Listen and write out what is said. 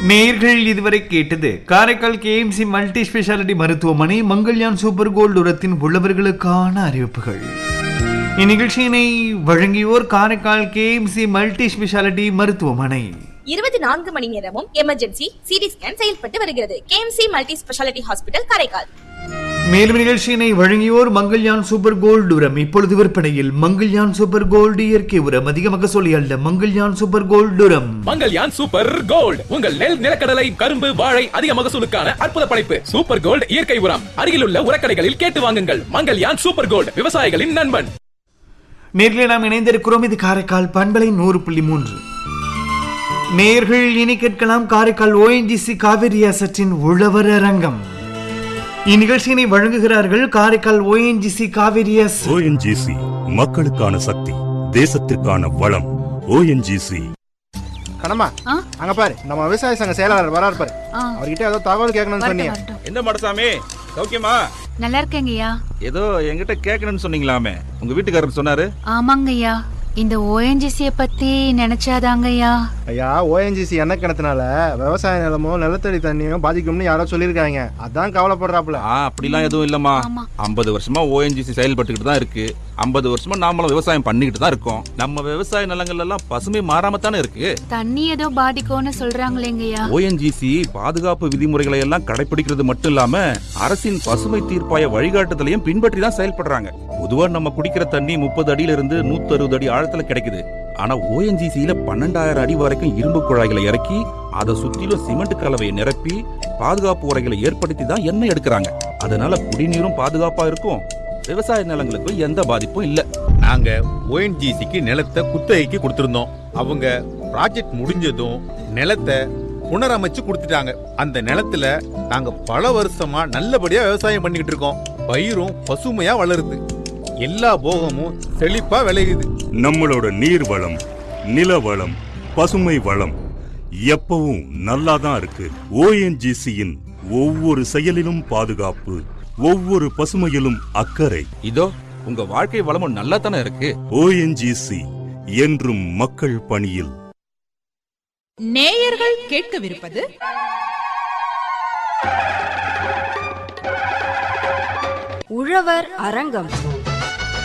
நேர்கள் இதுவரை கேட்டது காரைக்கால் கேஎம்சி மல்டி ஸ்பெஷாலிட்டி மருத்துவமனை மங்கள்யான் சூப்பர் கோல்டு உரத்தின் உள்ளவர்களுக்கான அறிவிப்புகள் இந்நிகழ்ச்சியினை வழங்கியோர் காரைக்கால் கேஎம்சி மல்டி ஸ்பெஷாலிட்டி மருத்துவமனை இருபத்தி நான்கு மணி நேரமும் எமர்ஜென்சி சிடி ஸ்கேன் செயல்பட்டு வருகிறது KMC multi speciality hospital Karaikal மேலும் நிகழ்ச்சியினை வழங்கியோர் மங்கள்யான் சூப்பர் கோல்டு உரம் இப்பொழுது விற்பனையில் மங்கள்யான் சூப்பர் கோல்டு இயற்கை உரம் அதிக மகசூலி அல்ல மங்கள்யான் சூப்பர் கோல்டு உரம் மங்கல்யான் சூப்பர் கோல்ட் உங்கள் நெல் நிலக்கடலை கரும்பு வாழை அதிக மகசூலுக்கான அற்புத படைப்பு சூப்பர் கோல்ட் இயற்கை உரம் அருகிலுள்ள உரக்கடைகளில் கேட்டு வாங்குங்கள் மங்கல்யான் சூப்பர் கோல்ட் விவசாயிகளின் நண்பன் நேர்களை நாம் இணைந்திருக்கிறோம் இது காரைக்கால் பண்பலை நூறு புள்ளி மூன்று நேர்கள் இனி கேட்கலாம் காரைக்கால் ஓஎன்ஜிசி காவிரி அசற்றின் உழவர் அரங்கம் இந்நிகழ்ச்சியினை வழங்குகிறார்கள் Karaikal ONGC Cauvery asset. ONGC மக்களுக்கான சக்தி தேசத்திற்கான வளம் ஓஎன்ஜிசி கணமா ஆ? அங்க பாரு நம்ம விவசாய சங்க செயலாளர் வராரு பாரு ஆ. அவர்கிட்ட ஏதோ தகவல் கேட்கணும்னு சொன்னீங்க வரட்டும், வரட்டும். என்ன மடசாமி சௌக்கியமா நல்லா இருக்கேங்கய்யா ஏதோ என்கிட்ட கேட்கணும்னு சொன்னீங்களாமே உங்க வீட்டுக்காரர் சொன்னாரு ஆமாங்கய்யா இந்த ஓஎன்ஜிசிய பத்தி நினைச்சாதாங்கய்யா ஐயா ஓஎன்ஜிசி என்ன கிணத்துனால விவசாய நிலமும் நிலத்தடி தண்ணியும் பாதிக்கும்னு யாரோ சொல்லியிருக்காங்க அதான் கவலைப்படுறாப்புல ஆ அப்படிலாம் எதுவும் இல்லம்மா ஆமா. ஐம்பது வருஷமா ஓஎன்ஜிசி செயல்பட்டுக்கிட்டு தான் இருக்கு ஐம்பது வருஷமா நாமளும் விவசாயம் பண்ணிக்கிட்டு தான் இருக்கோம் நம்ம விவசாய நிலங்கள் எல்லாம் பசுமை மாறாம தானே இருக்கு தண்ணி ஏதோ பாதிக்கும்னு சொல்றாங்களேங்கய்யா ஓஎன்ஜிசி பாதுகாப்பு விதிமுறைகளை எல்லாம் கடைபிடிக்கிறது மட்டும் இல்லாம அரசின் பசுமை தீர்ப்பாய வழிகாட்டுதலையும் பின்பற்றி தான் செயல்படுறாங்க பொதுவா நம்ம குடிக்கிற தண்ணி முப்பது அடியில இருந்து நூத்தி அறுபது அடி ஆழத்துல கிடைக்குது ஆனா ஓஎன்ஜிசியில பன்னெண்டாயிரம் அடி வரைக்கும் இரும்பு குழாய்களை இறக்கி அதை சுத்திலும் சிமெண்ட் கலவையை நிரப்பி பாதுகாப்பு உரைகளை ஏற்படுத்தி தான் எண்ணெய் எடுக்கிறாங்க அதனால குடிநீரும் பாதுகாப்பா இருக்கும் விவசாய நிலங்களுக்கும் எந்த பாதிப்பும் இல்ல நாங்க ஓஎன்ஜிசிக்கு நிலத்தை குத்தகைக்கு கொடுத்திருந்தோம் அவங்க ப்ராஜெக்ட் முடிஞ்சதும் நிலத்தை புனரமைச்சு கொடுத்துட்டாங்க அந்த நிலத்துல நாங்க பல வருஷமா நல்லபடியா விவசாயம் பண்ணிக்கிட்டு இருக்கோம் பயிரும் பசுமையா வளருது எல்லா போகமும் செழிப்பா விளையுது நம்மளோட நீர் வளம் நில வளம் பசுமை வளம் எப்பவும் நல்லா தான் இருக்கு ஓஎன்ஜிசியின் ஒவ்வொரு செயலிலும் பாதுகாப்பு ஒவ்வொரு பசுமையிலும் அக்கறை இதோ உங்க வாழ்க்கை வளமும் நல்லா தானே இருக்கு ஓஎன்ஜிசி என்றும் மக்கள் பணியில் நேயர்கள் கேட்கவிருப்பது உழவர் அரங்கம்